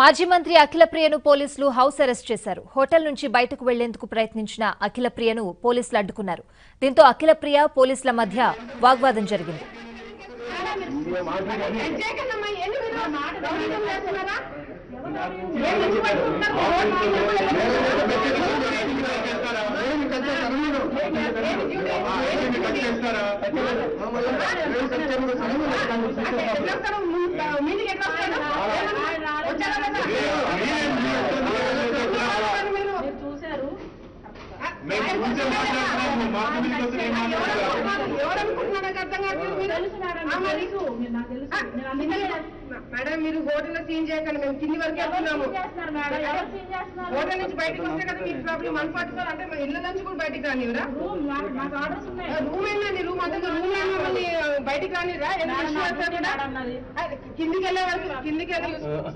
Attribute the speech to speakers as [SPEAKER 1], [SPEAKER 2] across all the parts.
[SPEAKER 1] మాజీ మంత్రి అఖిలప్రియను పోలీసులు హౌస్ అరెస్ట్ చేశారు హోటల్ నుంచి బయటకు వెళ్లేందుకు ప్రయత్నించిన అఖిలప్రియను పోలీసులు అడ్డుకున్నారు దీంతో అఖిలప్రియ పోలీసుల మధ్య వాగ్వాదం జరిగింది
[SPEAKER 2] మేడం మీరు హోటల్ లో సీన్ చేయకండి మేము కింది వరకు వెళ్తున్నాము హోటల్ నుంచి బయటకు వస్తే కదా మీకు ప్రాబ్లం వన్ ఫార్టీ ఫోర్ అంటే మా ఇళ్ళ నుంచి కూడా బయటకు రానివరా రూమ్ ఏంటండి రూమ్ అంతా రూమ్ లో మమ్మల్ని బయటకు రానిరా ఏదైనా issue వస్తే కూడా అది కిందికి వెళ్ళే వరకు కిందికి వెళ్ళి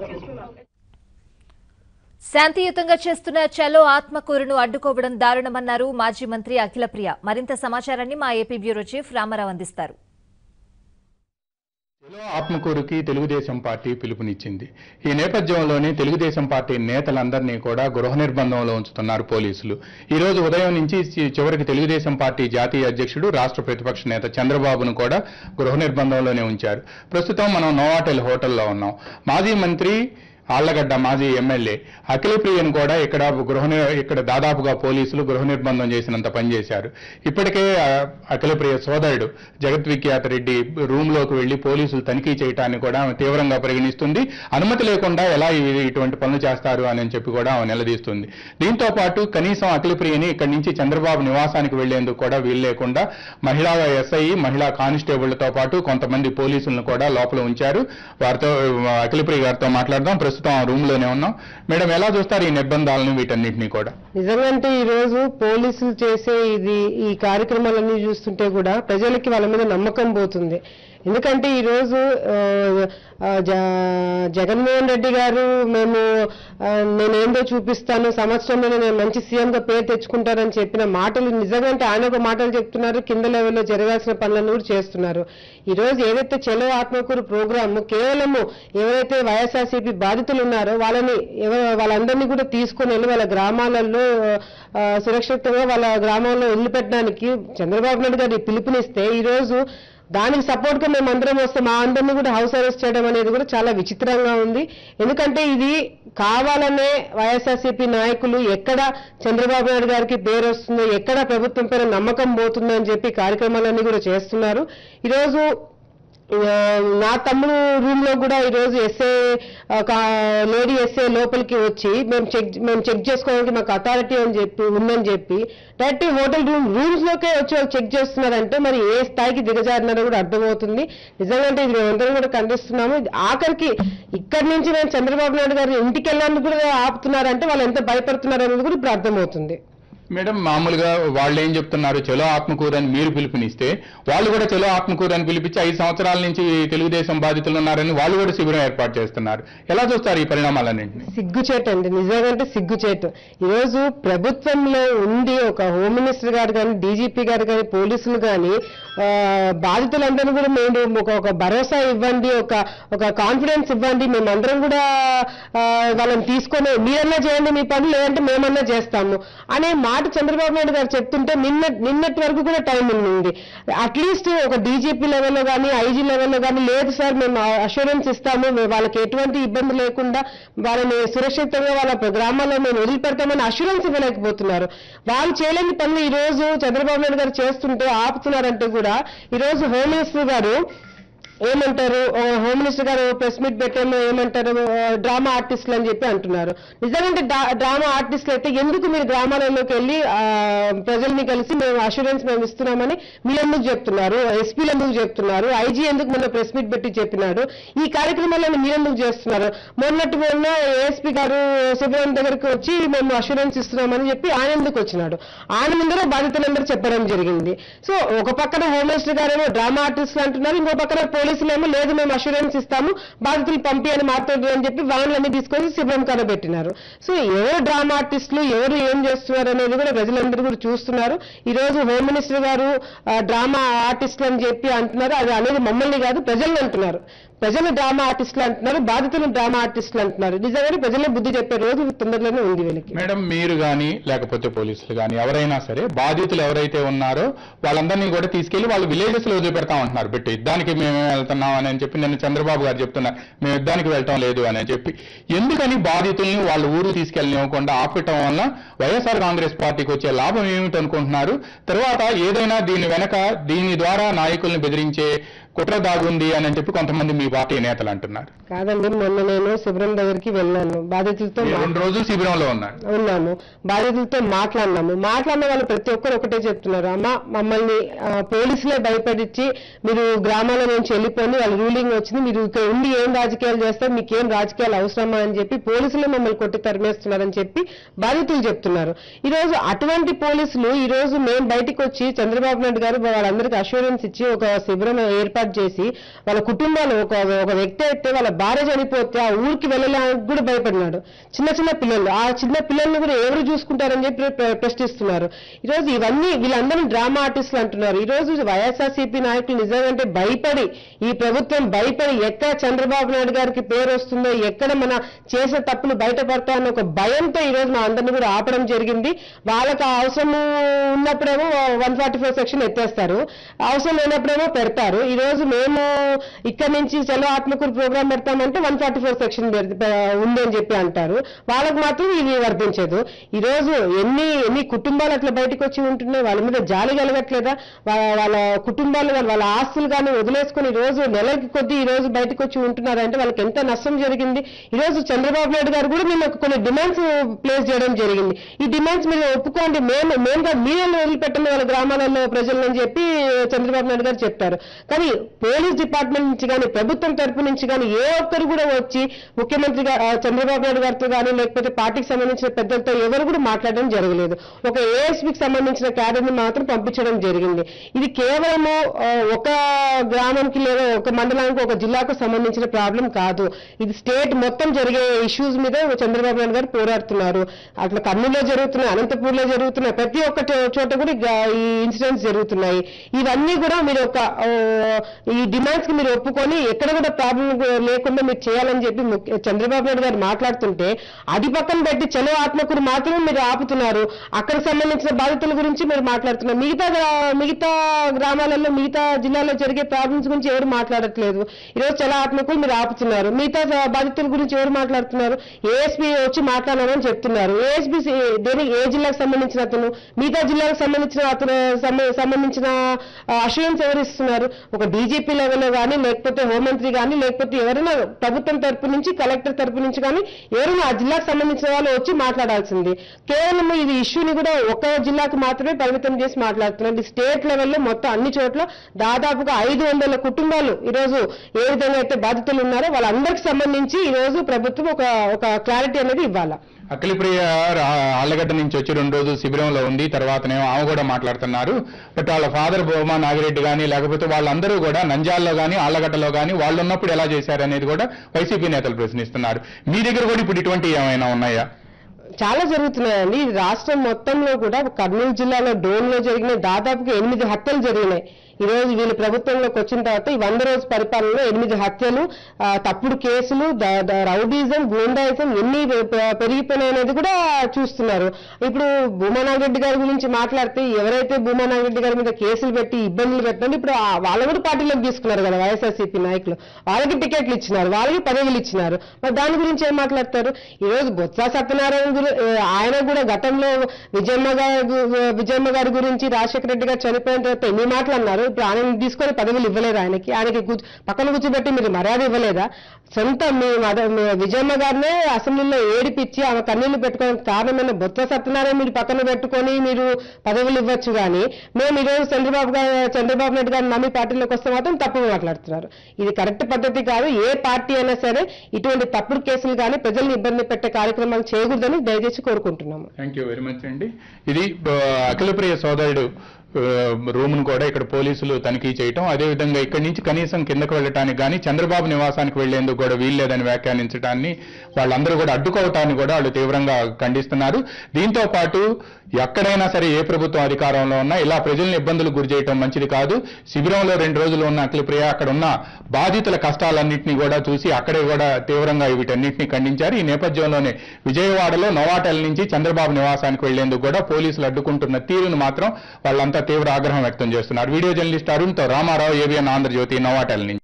[SPEAKER 1] శాంతియుతంగా చేస్తున్న చలో ఆత్మకూరును అడ్డుకోవడం దారుణమన్నారు మాజీ మంత్రి అఖిలప్రియ మరింత సమాచారాన్ని మా ఏపీ బ్యూరో చీఫ్ రామారావు అందిస్తారు
[SPEAKER 3] చెలో ఆత్మకూరుకి తెలుగుదేశం పార్టీ పిలుపునిచ్చింది ఈ నేపథ్యంలోనే తెలుగుదేశం పార్టీ నేతలందరినీ కూడా గృహ నిర్బంధంలో ఉంచుతున్నారు పోలీసులు ఈ రోజు ఉదయం నుంచి చి- చివరికి తెలుగుదేశం పార్టీ జాతీయ అధ్యక్షుడు రాష్ట్ర ప్రతిపక్ష నేత చంద్రబాబును కూడా గృహ నిర్బంధంలోనే ఉంచారు ప్రస్తుతం మనం నోవాటెల్ హోటల్లో ఉన్నాం మాజీ మంత్రి ఆళ్లగడ్డ మాజీ ఎమ్మెల్యే అఖిలప్రియను కూడా ఇక్కడ గృహ ని- ఇక్కడ దాదాపుగా పోలీసులు గృహ నిర్బంధం చేసినంత పనిచేశారు ఇప్పటికే ఆ, అఖిలప్రియ సోదరుడు జగద్విఖ్యాత రెడ్డి రూమ్ లోకి వెళ్లి పోలీసులు తనిఖీ చేయటాన్ని కూడా ఆమె తీవ్రంగా పరిగణిస్తుంది అనుమతి లేకుండా ఎలా ఇవి- ఇటువంటి పనులు చేస్తారు అని చెప్పి కూడా ఆమె నిలదీస్తుంది దీంతో పాటు కనీసం అఖిలప్రియని ఇక్కడి నుంచి చంద్రబాబు నివాసానికి వెళ్లేందుకు కూడా వీలు లేకుండా మహిళా ఎస్ఐ మహిళా కానిస్టేబుళ్లతో పాటు కొంతమంది పోలీసులను కూడా లోపల ఉంచారు వారితో ఆ, అఖిలప్రియ గారితో మాట్లాడదాం ప్రస్తుతం ఆ రూమ్ లోనే ఉన్నాం మేడం ఎలా చూస్తారు ఈ నిర్బంధాలను వీటన్నిటిని కూడా
[SPEAKER 2] నిజంగంటే ఈ రోజు పోలీసులు చేసే ఇది ఈ కార్యక్రమాలన్నీ చూస్తుంటే కూడా ప్రజలకి వాళ్ళ మీద నమ్మకం పోతుంది ఎందుకంటే ఈ రోజు ఆ, ఆ, జ- జగన్మోహన్ రెడ్డి గారు మేము ఆ, నేనేందో చూపిస్తాను సంవత్సరంలోనే నేను మంచి సీఎం గా పేరు తెచ్చుకుంటారని చెప్పిన మాటలు నిజంగా ఆయన ఒక మాటలు చెప్తున్నారు కింద లెవెల్లో జరగాల్సిన పనులను కూడా చేస్తున్నారు ఈ రోజు ఏదైతే చెలో ఆత్మకూరు ప్రోగ్రామ్ కేవలము ఎవరైతే వైఎస్ఆర్సీపీ బాధితులు ఉన్నారో వాళ్ళని ఎవ- వాళ్ళందరినీ కూడా తీసుకొని వెళ్ళి వాళ్ళ గ్రామాలలో ఆ, సురక్షితంగా వాళ్ళ గ్రామంలో వదిలిపెట్టడానికి చంద్రబాబు నాయుడు గారి పిలుపునిస్తే ఈ రోజు దానికి సపోర్ట్ గా మేము అందరం వస్తే మా అందరినీ కూడా హౌస్ అరెస్ట్ చేయడం అనేది కూడా చాలా విచిత్రంగా ఉంది ఎందుకంటే ఇది కావాలనే వైఎస్ఆర్సీపీ నాయకులు ఎక్కడ చంద్రబాబు నాయుడు గారికి పేరు వస్తుందో ఎక్కడ ప్రభుత్వం పైన నమ్మకం పోతుందో అని చెప్పి కార్యక్రమాలన్నీ కూడా చేస్తున్నారు ఈరోజు ఆ, నా తమ్ముడు రూమ్ లో కూడా ఈ రోజు ఎస్ఏ లేడీ ఎస్ఏ లోపలికి వచ్చి మేము చెక్ మేము చెక్ చేసుకోవడానికి మాకు అథారిటీ అని చెప్పి ఉందని చెప్పి డైరెక్ట్ హోటల్ రూమ్ రూమ్స్ లోకే వచ్చి వాళ్ళు చెక్ చేస్తున్నారంటే మరి ఏ స్థాయికి దిగజారినారో కూడా అర్థమవుతుంది నిజంగా అంటే ఇది మేమందరం కూడా ఖండిస్తున్నాము ఇది ఆఖరికి ఇక్కడి నుంచి మేము చంద్రబాబు నాయుడు గారు ఇంటికి వెళ్ళడానికి కూడా ఆపుతున్నారంటే వాళ్ళు ఎంత భయపడుతున్నారు అనేది కూడా ఇప్పుడు అర్థమవుతుంది
[SPEAKER 3] మేడం మామూలుగా వాళ్ళు ఏం చెప్తున్నారు చలో ఆత్మకూరు అని మీరు పిలుపునిస్తే వాళ్ళు కూడా చలో ఆత్మకూరు అని పిలిపించి ఐదు సంవత్సరాల నుంచి తెలుగుదేశం బాధితులు ఉన్నారని వాళ్ళు కూడా శిబిరం ఏర్పాటు చేస్తున్నారు ఎలా చూస్తారు ఈ పరిణామాలన్నింటినీ
[SPEAKER 2] సిగ్గుచేటు అండి నిజంగా సిగ్గుచేటు ఈరోజు ప్రభుత్వంలో ఉండి ఒక హోమ్ మినిస్టర్ గారు కానీ డీజీపీ గారు కానీ పోలీసులు కానీ ఆ, బాధితులందరినీ కూడా మేము ఒక ఒక భరోసా ఇవ్వండి ఒక ఒక కాన్ఫిడెన్స్ ఇవ్వండి మేమందరం కూడా ఆ, వాళ్ళని తీసుకొని మీరన్నా చేయండి మీ పని లేదంటే మేమన్నా చేస్తాము అనే మాట చంద్రబాబు నాయుడు గారు చెప్తుంటే నిన్న నిన్నటి వరకు కూడా టైం ఉంది అట్లీస్ట్ ఒక డీజీపీ లెవెల్లో కానీ ఐజీ లెవెల్లో కానీ లేదు సార్ మేము అష్యూరెన్స్ ఇస్తాము మేము వాళ్ళకి ఎటువంటి ఇబ్బంది లేకుండా వాళ్ళని సురక్షితంగా వాళ్ళ గ్రామాల్లో మేము వదిలిపెడతామని అష్యూరెన్స్ ఇవ్వలేకపోతున్నారు వాళ్ళు చేయలేని పనులు ఈ రోజు చంద్రబాబు నాయుడు గారు చేస్తుంటే ఆపుతున్నారంటే కూడా ఈ రోజు హోమ్ మినిస్టర్ గారు ఏమంటారు ఆ, హోమ్ మినిస్టర్ గారు ప్రెస్ మీట్ పెట్టాము ఏమంటారు ఆ, డ్రామా ఆర్టిస్టులు అని చెప్పి అంటున్నారు నిజంగా డ్రా- డ్రామా ఆర్టిస్టులు అయితే ఎందుకు మీరు గ్రామాలలోకి వెళ్ళి ఆ, ప్రజల్ని కలిసి మేము అష్యూరెన్స్ మేము ఇస్తున్నామని మీరు ఎందుకు చెప్తున్నారు ఎస్పీలు ఎందుకు చెప్తున్నారు ఐజీ ఎందుకు మొన్న ప్రెస్ మీట్ పెట్టి చెప్పినాడు ఈ కార్యక్రమాలను మీరు ఎందుకు చేస్తున్నారు మొన్నటి మొన్న ఏఎస్పీ గారు శిబిరం దగ్గరికి వచ్చి మేము అష్యూరెన్స్ ఇస్తున్నామని చెప్పి ఆయన ఎందుకు వచ్చినాడు ఆయన ముందర బాధితులందరూ చెప్పడం జరిగింది సో ఒక పక్కన హోమ్ మినిస్టర్ గారేమో డ్రామా ఆర్టిస్టులు అంటున్నారు ఇంకో పక్కన పోలీసులు ఏమో లేదు మేము అష్యూరెన్స్ ఇస్తాము బాధితులు పంపి అని మాట్లాడరు అని చెప్పి వ్యాన్లన్నీ తీసుకొని శిబిరం కడ పెట్టినారు సో ఎవరు డ్రామా ఆర్టిస్టులు ఎవరు ఏం చేస్తున్నారు అనేది కూడా ప్రజలందరూ కూడా చూస్తున్నారు ఈ రోజు హోమ్ మినిస్టర్ గారు ఆ, డ్రామా ఆర్టిస్టులు అని చెప్పి అంటున్నారు అది అనేది మమ్మల్ని కాదు ప్రజల్ని అంటున్నారు ప్రజలు డ్రామా ఆర్టిస్టులు అంటున్నారు బాధితులు డ్రామా ఆర్టిస్టులు అంటున్నారు నిజంగానే ప్రజలే బుద్ధి చెప్పే రోజు తొందరలోనే ఉంది వీళ్ళకి
[SPEAKER 3] మేడం మీరు కానీ లేకపోతే పోలీసులు కానీ ఎవరైనా సరే బాధితులు ఎవరైతే ఉన్నారో వాళ్ళందరినీ కూడా తీసుకెళ్లి వాళ్ళు విలేజెస్ లో వదిలిపెడతా ఉంటున్నారు పెట్టి యుద్ధానికి మేము వెళ్తున్నాం అని చెప్పి నిన్న చంద్రబాబు గారు చెప్తున్నారు మేము యుద్ధానికి వెళ్ళటం లేదు అని చెప్పి ఎందుకని బాధితుల్ని వాళ్ళ ఊరు తీసుకెళ్ళనివ్వకుండా ఆపటం వల్ల వైఎస్ఆర్ కాంగ్రెస్ పార్టీకి వచ్చే లాభం ఏమిటి అనుకుంటున్నారు తర్వాత ఏదైనా దీని వెనక దీని ద్వారా నాయకుల్ని బెదిరించే కుట్ర దాగుంది అని చెప్పి కొంతమంది మీ పార్టీ నేతలు అంటున్నారు
[SPEAKER 2] కాదండి మొన్న నేను శిబిరం దగ్గరికి వెళ్ళాను బాధితులతో
[SPEAKER 3] మీరు
[SPEAKER 2] మా-
[SPEAKER 3] రెండు రోజులు శిబిరంలో ఉన్నారు
[SPEAKER 2] ఉన్నాము బాధితులతో మాట్లాడినాము మాట్లాడిన వాళ్ళు ప్రతి ఒక్కరు ఒకటే చెప్తున్నారు అమ్మ మమ్మల్ని ఆ, పోలీసులే భయపడించి మీరు గ్రామాల నుంచి వెళ్ళిపోయి వాళ్ళ రూలింగ్ వచ్చింది మీరు ఇక్కడ ఉండి ఏం రాజకీయాలు చేస్తారు మీకేం రాజకీయాలు అవసరమా అని చెప్పి పోలీసులే మమ్మల్ని కొట్టి తరిమేస్తున్నారని చెప్పి బాధితులు చెప్తున్నారు ఈ రోజు అటువంటి పోలీసులు ఈ రోజు మేము బయటకు వచ్చి చంద్రబాబు నాయుడు గారు వాళ్ళందరికీ అష్యూరెన్స్ ఇచ్చి ఒక శిబిరం ఏర్పాటు చేసి వాళ్ళ కుటుంబాలు ఒక ఒక వ్యక్తి అయితే వాళ్ళ భార్య చనిపోతే ఆ ఊరికి వెళ్ళడానికి కూడా భయపడినాడు చిన్న చిన్న పిల్లలు ఆ చిన్న పిల్లల్ని కూడా ఎవరు చూసుకుంటారని చెప్పి ప్ర- ప్రశ్నిస్తున్నారు ఈ రోజు ఇవన్నీ వీళ్ళందరూ డ్రామా ఆర్టిస్టులు అంటున్నారు ఈ రోజు వైఎస్ఆర్సీపీ నాయకులు నిజంగా భయపడి ఈ ప్రభుత్వం భయపడి ఎక్కడ చంద్రబాబు నాయుడు గారికి పేరు వస్తుందో ఎక్కడ మన చేసే తప్పులు బయటపడతా అన్న ఒక భయంతో ఈ రోజు మా అందరిని కూడా ఆపడం జరిగింది వాళ్ళకి ఆ అవసరం ఉన్నప్పుడేమో వన్ ఫార్టీ ఫోర్ సెక్షన్ ఎత్తేస్తారు అవసరం లేనప్పుడేమో పెడతారు ఈ రోజు మేము ఇక్కడ నుంచి చలో ఆత్మకూరు ప్రోగ్రామ్ పెడతామంటే వన్ ఫార్టీ ఫోర్ సెక్షన్ ఉంది అని చెప్పి అంటారు వాళ్ళకి మాత్రం ఇవి వర్తించదు ఈ రోజు ఎన్ని ఎన్ని కుటుంబాలు అట్లా బయటకు వచ్చి ఉంటున్నాయి వాళ్ళ మీద జాలి కలగట్లేదా వాళ్ళ వాళ్ళ కుటుంబాలు వాళ్ళ వాళ్ళ ఆస్తులు కానీ వదిలేసుకుని ఈ రోజు నెలకి కొద్ది ఈ రోజు బయటకు వచ్చి ఉంటున్నారంటే వాళ్ళకి ఎంత నష్టం జరిగింది ఈ రోజు చంద్రబాబు నాయుడు గారు కూడా మేము కొన్ని డిమాండ్స్ ప్లేస్ చేయడం జరిగింది ఈ డిమాండ్స్ మీరు ఒప్పుకోండి మేము మేముగా మీరే వదిలిపెట్టండి వాళ్ళ గ్రామాలలో ప్రజలని చెప్పి చంద్రబాబు నాయుడు గారు చెప్తారు కానీ పోలీస్ డిపార్ట్మెంట్ నుంచి కానీ ప్రభుత్వం తరపు నుంచి కానీ ఏ ఒక్కరు కూడా వచ్చి ముఖ్యమంత్రి గా- ఆ, చంద్రబాబు నాయుడు గారితో కానీ లేకపోతే పార్టీకి సంబంధించిన పెద్దలతో ఎవరు కూడా మాట్లాడడం జరగలేదు ఒక ఏఎస్పీకి సంబంధించిన క్యాడర్ ని మాత్రం పంపించడం జరిగింది ఇది కేవలము ఆ, ఒక గ్రామంకి లేదా ఒక మండలానికి ఒక జిల్లాకు సంబంధించిన ప్రాబ్లం కాదు ఇది స్టేట్ మొత్తం జరిగే ఇష్యూస్ మీద చంద్రబాబు నాయుడు గారు పోరాడుతున్నారు అట్లా కర్నూలులో జరుగుతున్నాయి అనంతపూర్లో జరుగుతున్నాయి ప్రతి ఒక్క చో- చోట కూడా గా- ఈ ఇన్సిడెంట్స్ జరుగుతున్నాయి ఇవన్నీ కూడా మీరు ఒక ఆ, ఈ డిమాండ్స్ కి మీరు ఒప్పుకొని ఎక్కడ కూడా ప్రాబ్లం లేకుండా మీరు చేయాలని చెప్పి ముఖ్య- చంద్రబాబు నాయుడు గారు మాట్లాడుతుంటే అది పక్కన పెట్టి చలో ఆత్మకూరు మాత్రమే మీరు ఆపుతున్నారు అక్కడ సంబంధించిన బాధితుల గురించి మీరు మాట్లాడుతున్నారు మిగతా గ్రా- మిగతా గ్రామాలలో మిగతా జిల్లాలో జరిగే ప్రాబ్లమ్స్ గురించి ఎవరు మాట్లాడట్లేదు ఈరోజు చలో ఆత్మకూరు మీరు ఆపుతున్నారు మిగతా స- బాధితుల గురించి ఎవరు మాట్లాడుతున్నారు ఏఎస్పీ వచ్చి మాట్లాడాలని చెప్తున్నారు ఏఎస్పీ దేని ఏ జిల్లాకు సంబంధించిన అతను మిగతా జిల్లాకు సంబంధించిన అతను సంబ- సంబంధించిన అష్యూరెన్స్ ఎవరు ఇస్తున్నారు ఒక డీజీపీ లెవెల్లో కానీ లేకపోతే హోంమంత్రి కానీ లేకపోతే ఎవరైనా ప్రభుత్వం తరపు నుంచి కలెక్టర్ తరపు నుంచి కానీ ఎవరైనా ఆ జిల్లాకు సంబంధించిన వాళ్ళు వచ్చి మాట్లాడాల్సింది కేవలం ఇది ఇష్యూని కూడా ఒక జిల్లాకు మాత్రమే పరిమితం చేసి మాట్లాడుతున్నారు ఇది స్టేట్ లెవెల్లో మొత్తం అన్ని చోట్ల దాదాపుగా ఐదు వందల కుటుంబాలు ఈరోజు ఏ విధంగా అయితే బాధితులు ఉన్నారో వాళ్ళందరికి సంబంధించి ఈ రోజు ప్రభుత్వం ఒక ఒక క్లారిటీ అనేది ఇవ్వాలా
[SPEAKER 3] అఖిలప్రియ రా- ఆళ్లగడ్డ నుంచి వచ్చి రెండు రోజులు శిబిరంలో ఉంది తర్వాతనేమో ఆమె కూడా మాట్లాడుతున్నారు బట్ వాళ్ళ ఫాదర్ బొమ్మ నాగిరెడ్డి కానీ లేకపోతే వాళ్ళందరూ కూడా నంజాల్లో కానీ ఆళ్లగడ్డలో కానీ వాళ్ళు ఉన్నప్పుడు ఎలా చేశారు అనేది కూడా వైసీపీ నేతలు ప్రశ్నిస్తున్నారు మీ దగ్గర కూడా ఇప్పుడు ఇటువంటి ఏమైనా ఉన్నాయా
[SPEAKER 2] చాలా జరుగుతున్నాయండి ఇది రాష్ట్రం మొత్తంలో కూడా కర్నూలు జిల్లాలో డోన్లో జరిగిన దాదాపుగా ఎనిమిది హత్యలు జరిగినాయి ఈ రోజు వీళ్ళు ప్రభుత్వంలోకి వచ్చిన తర్వాత ఈ వంద రోజు పరిపాలనలో ఎనిమిది హత్యలు ఆ, తప్పుడు కేసులు ద- ద- రౌడీజం గూండాయిజం ఎన్ని పె- పె- పెరిగిపోయినాయి అనేది కూడా చూస్తున్నారు ఇప్పుడు భూమానాగరెడ్డి గారి గురించి మాట్లాడితే ఎవరైతే భూమానాగరెడ్డి గారి మీద కేసులు పెట్టి ఇబ్బందులు పెట్టండి ఇప్పుడు ఆ- వాళ్ళు కూడా పార్టీలోకి తీసుకున్నారు కదా వైఎస్ఆర్సీపీ నాయకులు వాళ్ళకి టికెట్లు ఇచ్చినారు వాళ్ళకి పదవులు ఇచ్చినారు మరి దాని గురించి ఏం మాట్లాడతారు ఈ రోజు బొత్స సత్యనారాయణ గురి ఏ, ఆయన కూడా గతంలో విజయమ్మ గారి గు- విజయమ్మ గారి గురించి రాజశేఖర రెడ్డి గారు చనిపోయిన తర్వాత ఎన్ని మాటలు అన్నారు ఇప్పుడు ఆయన తీసుకొని పదవులు ఇవ్వలేదు ఆయనకి ఆయనకి కూర్చు- పక్కన కూర్చోబెట్టి మీరు మర్యాద ఇవ్వలేదా సొంత మీ మద- మీ విజయమ్మ గారినే అసెంబ్లీలో ఏడిపించి ఆమె కన్నీళ్లు పెట్టుకోవడానికి కారణమైన బొత్స సత్యనారాయణ మీరు పక్కన పెట్టుకొని మీరు పదవులు ఇవ్వచ్చు కానీ మేము ఈ రోజు చంద్రబాబు గారు చంద్రబాబు నాయుడు గారిని నమ్మి పార్టీలోకి వస్తే మాత్రం తప్పు మాట్లాడుతున్నారు ఇది కరెక్ట్ పద్ధతి కాదు ఏ పార్టీ అయినా సరే ఇటువంటి తప్పుడు కేసులు కానీ ప్రజల్ని ఇబ్బంది పెట్టే కార్యక్రమాలు చేయకూడదని దయచేసి కోరుకుంటున్నాము
[SPEAKER 3] థ్యాంక్ యూ వెరీ మచ్ అండి ఇది ఆ, అఖిలప్రియ సోదరుడు రూమ్ ను కూడా ఇక్కడ పోలీసులు తనిఖీ చేయటం అదేవిధంగా ఇక్కడి నుంచి కనీసం కిందకు వెళ్ళటానికి కానీ చంద్రబాబు నివాసానికి వెళ్లేందుకు కూడా వీల్లేదని వ్యాఖ్యానించడాన్ని వాళ్ళందరూ కూడా అడ్డుకోవటాన్ని కూడా వాళ్ళు తీవ్రంగా ఖండిస్తున్నారు దీంతో పాటు ఎక్కడైనా సరే ఏ ప్రభుత్వం అధికారంలో ఉన్నా ఇలా ప్రజల్ని ఇబ్బందులకు గురి చేయడం మంచిది కాదు శిబిరంలో రెండు రోజులు ఉన్న అఖిలప్రియ అక్కడ ఉన్న బాధితుల కష్టాలన్నింటినీ కూడా చూసి అక్కడే కూడా తీవ్రంగా వీటన్నింటినీ ఖండించారు ఈ నేపథ్యంలోనే విజయవాడలో నోవాటెల్ నుంచి చంద్రబాబు నివాసానికి వెళ్లేందుకు కూడా పోలీసులు అడ్డుకుంటున్న తీరును మాత్రం వాళ్ళంతా తీవ్ర ఆగ్రహం వ్యక్తం చేస్తున్నారు వీడియో జర్నలిస్ట్ అరుణ్తో రామారావు ఏబిఎన్ ఆంధ్రజ్యోతి నోవాటెల్ నుంచి